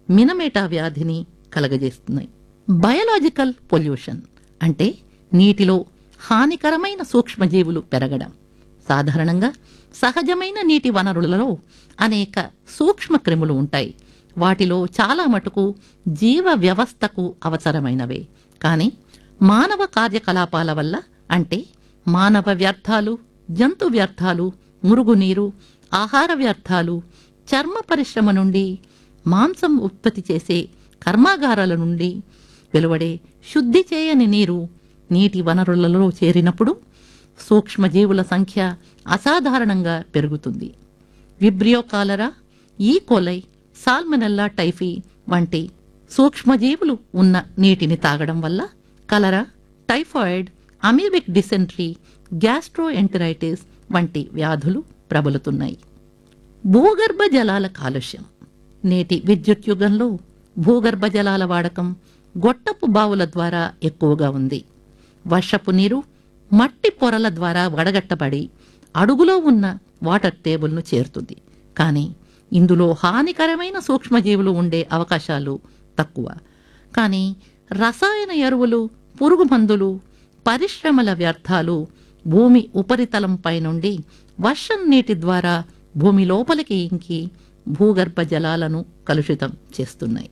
మినమేటా వ్యాధిని కలగజేస్తున్నాయి biological pollution అంటే నీటిలో హానికరమైన సూక్ష్మజీవులు పెరగడం సాధారణంగా సహజమైన నీటి వనరులలో అనేక సూక్ష్మ క్రిములు ఉంటాయి వాటిలో చాలా మటుకు జీవ వ్యవస్థకు అవసరమైనవే కానీ మానవ కార్యకలాపాల వల్ల అంటే మానవ వ్యర్థాలు జంతు వ్యర్థాలు మురుగునీరు ఆహార వ్యర్థాలు చర్మ పరిశ్రమ నుండి మాంసం ఉత్పత్తి చేసే కర్మాగారాల నుండి వెలువడే శుద్ధి చేయని నీరు నీటి వనరులలో చేరినప్పుడు సూక్ష్మజీవుల సంఖ్య అసాధారణంగా పెరుగుతుంది విబ్రియో కాలరా ఈ కోలై సాల్మనెల్లా టైఫీ వంటి సూక్ష్మజీవులు ఉన్న నీటిని తాగడం వల్ల cholera typhoid amoebic dysentery gastroenteritis వంటి వ్యాధులు ప్రబలుతున్నాయి భూగర్భ జలాల కాలుష్యం నేటి విద్యుత్ యుగంలో భూగర్భ జలాల వాడకం గొట్టపు బావుల ద్వారా ఎక్కువగా ఉంది వర్షపు నీరు మట్టి పొరల ద్వారా వడగట్టబడి అడుగులో ఉన్న వాటర్ టేబుల్ను చేరుతుంది కానీ ఇందులో హానికరమైన సూక్ష్మజీవులు ఉండే అవకాశాలు తక్కువ కానీ రసాయన ఎరువులు పురుగు మందులు పరిశ్రమల వ్యర్థాలు భూమి ఉపరితలంపై నుండి వర్షం నీటి ద్వారా భూమి లోపలికి ఇంకి భూగర్భ జలాలను కలుషితం చేస్తున్నాయి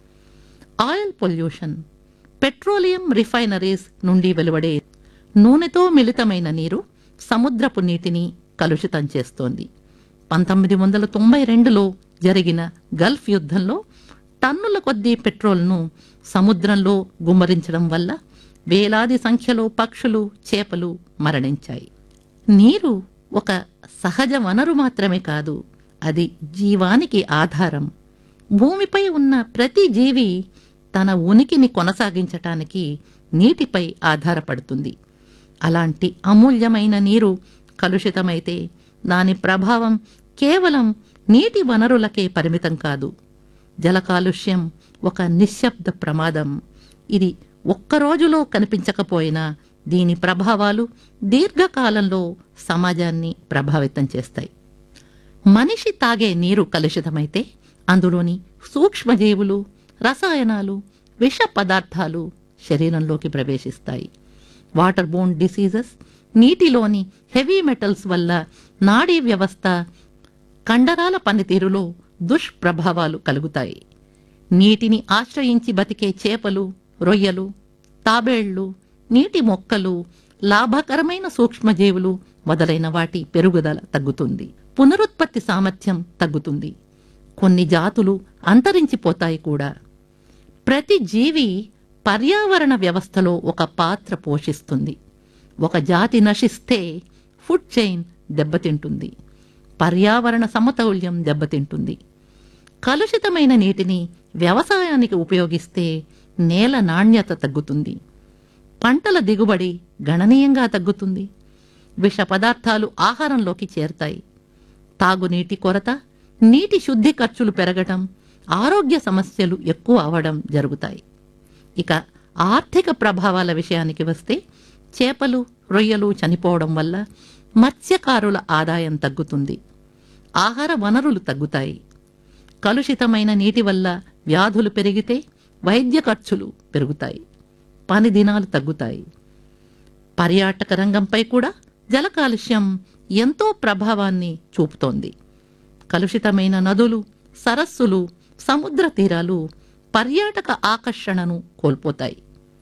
ఆయిల్ పొల్యూషన్ పెట్రోలియం రిఫైనరీస్ నుండి వెలువడే నూనెతో మిళితమైన నీరు సముద్రపు నీటిని కలుషితం చేస్తోంది పంతొమ్మిది వందల తొంభై రెండులో జరిగిన గల్ఫ్ యుద్ధంలో టన్నుల కొద్దీ పెట్రోల్ను సముద్రంలో గుమ్మరించడం వల్ల వేలాది సంఖ్యలో పక్షులు చేపలు మరణించాయి నీరు ఒక సహజ వనరు మాత్రమే కాదు అది జీవానికి ఆధారం భూమిపై ఉన్న ప్రతి జీవి తన ఉనికిని కొనసాగించటానికి నీటిపై ఆధారపడుతుంది అలాంటి అమూల్యమైన నీరు కలుషితమైతే దాని ప్రభావం కేవలం నీటి వనరులకే పరిమితం కాదు జల కాలుష్యం ఒక నిశ్శబ్ద ప్రమాదం ఇది ఒక్క రోజులో కనిపించకపోయినా దీని ప్రభావాలు దీర్ఘకాలంలో సమాజాన్ని ప్రభావితం చేస్తాయి మనిషి తాగే నీరు కలుషితమైతే అందులోని సూక్ష్మజీవులు రసాయనాలు విష పదార్థాలు శరీరంలోకి ప్రవేశిస్తాయి వాటర్ బోన్ డిసీజెస్ నీటిలోని హెవీ మెటల్స్ వల్ల నాడీ వ్యవస్థ కండరాల పనితీరులో దుష్ప్రభావాలు కలుగుతాయి నీటిని ఆశ్రయించి బతికే చేపలు రొయ్యలు తాబేళ్లు నీటి మొక్కలు లాభకరమైన సూక్ష్మజీవులు మొదలైన వాటి పెరుగుదల తగ్గుతుంది పునరుత్పత్తి సామర్థ్యం తగ్గుతుంది కొన్ని జాతులు అంతరించిపోతాయి కూడా ప్రతి జీవి పర్యావరణ వ్యవస్థలో ఒక పాత్ర పోషిస్తుంది ఒక జాతి నశిస్తే ఫుడ్ చైన్ దెబ్బతింటుంది పర్యావరణ సమతౌల్యం దెబ్బతింటుంది కలుషితమైన నీటిని వ్యవసాయానికి ఉపయోగిస్తే నేల నాణ్యత తగ్గుతుంది పంటల దిగుబడి గణనీయంగా తగ్గుతుంది విష పదార్థాలు ఆహారంలోకి చేరతాయి తాగునీటి కొరత నీటి శుద్ధి ఖర్చులు పెరగటం ఆరోగ్య సమస్యలు ఎక్కువ అవడం జరుగుతాయి ఇక ఆర్థిక ప్రభావాల విషయానికి వస్తే చేపలు రొయ్యలు చనిపోవడం వల్ల మత్స్యకారుల ఆదాయం తగ్గుతుంది ఆహార వనరులు తగ్గుతాయి కలుషితమైన నీటి వల్ల వ్యాధులు పెరిగితే వైద్య ఖర్చులు పెరుగుతాయి పని దినాలు తగ్గుతాయి పర్యాటక రంగంపై కూడా జల కాలుష్యం ఎంతో ప్రభావాన్ని చూపుతోంది కలుషితమైన నదులు సరస్సులు సముద్ర తీరాలు పర్యాటక ఆకర్షణను కోల్పోతాయి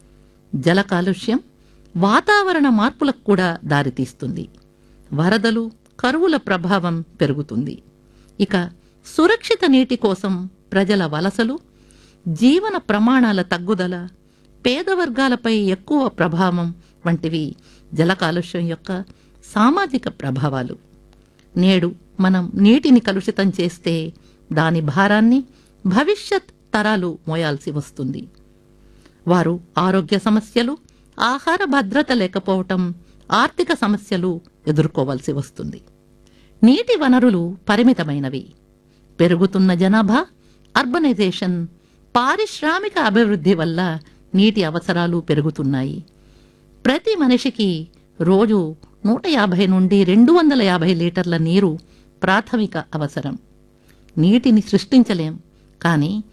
జల కాలుష్యం వాతావరణ మార్పులకు కూడా దారితీస్తుంది వరదలు కరువుల ప్రభావం పెరుగుతుంది ఇక సురక్షిత నీటి కోసం ప్రజల వలసలు జీవన ప్రమాణాల తగ్గుదల పేద వర్గాలపై ఎక్కువ ప్రభావం వంటివి జల కాలుష్యం యొక్క సామాజిక ప్రభావాలు నేడు మనం నీటిని కలుషితం చేస్తే దాని భారాన్ని భవిష్యత్ తరాలు మోయాల్సి వస్తుంది వారు ఆరోగ్య సమస్యలు ఆహార భద్రత లేకపోవటం ఆర్థిక సమస్యలు ఎదుర్కోవాల్సి వస్తుంది నీటి వనరులు పరిమితమైనవి పెరుగుతున్న జనాభా అర్బనైజేషన్ పారిశ్రామిక అభివృద్ధి వల్ల నీటి అవసరాలు పెరుగుతున్నాయి ప్రతి మనిషికి రోజు నూట యాభై నుండి రెండు వందల యాభై లీటర్ల నీరు ప్రాథమిక అవసరం నీటిని సృష్టించలేం కానీ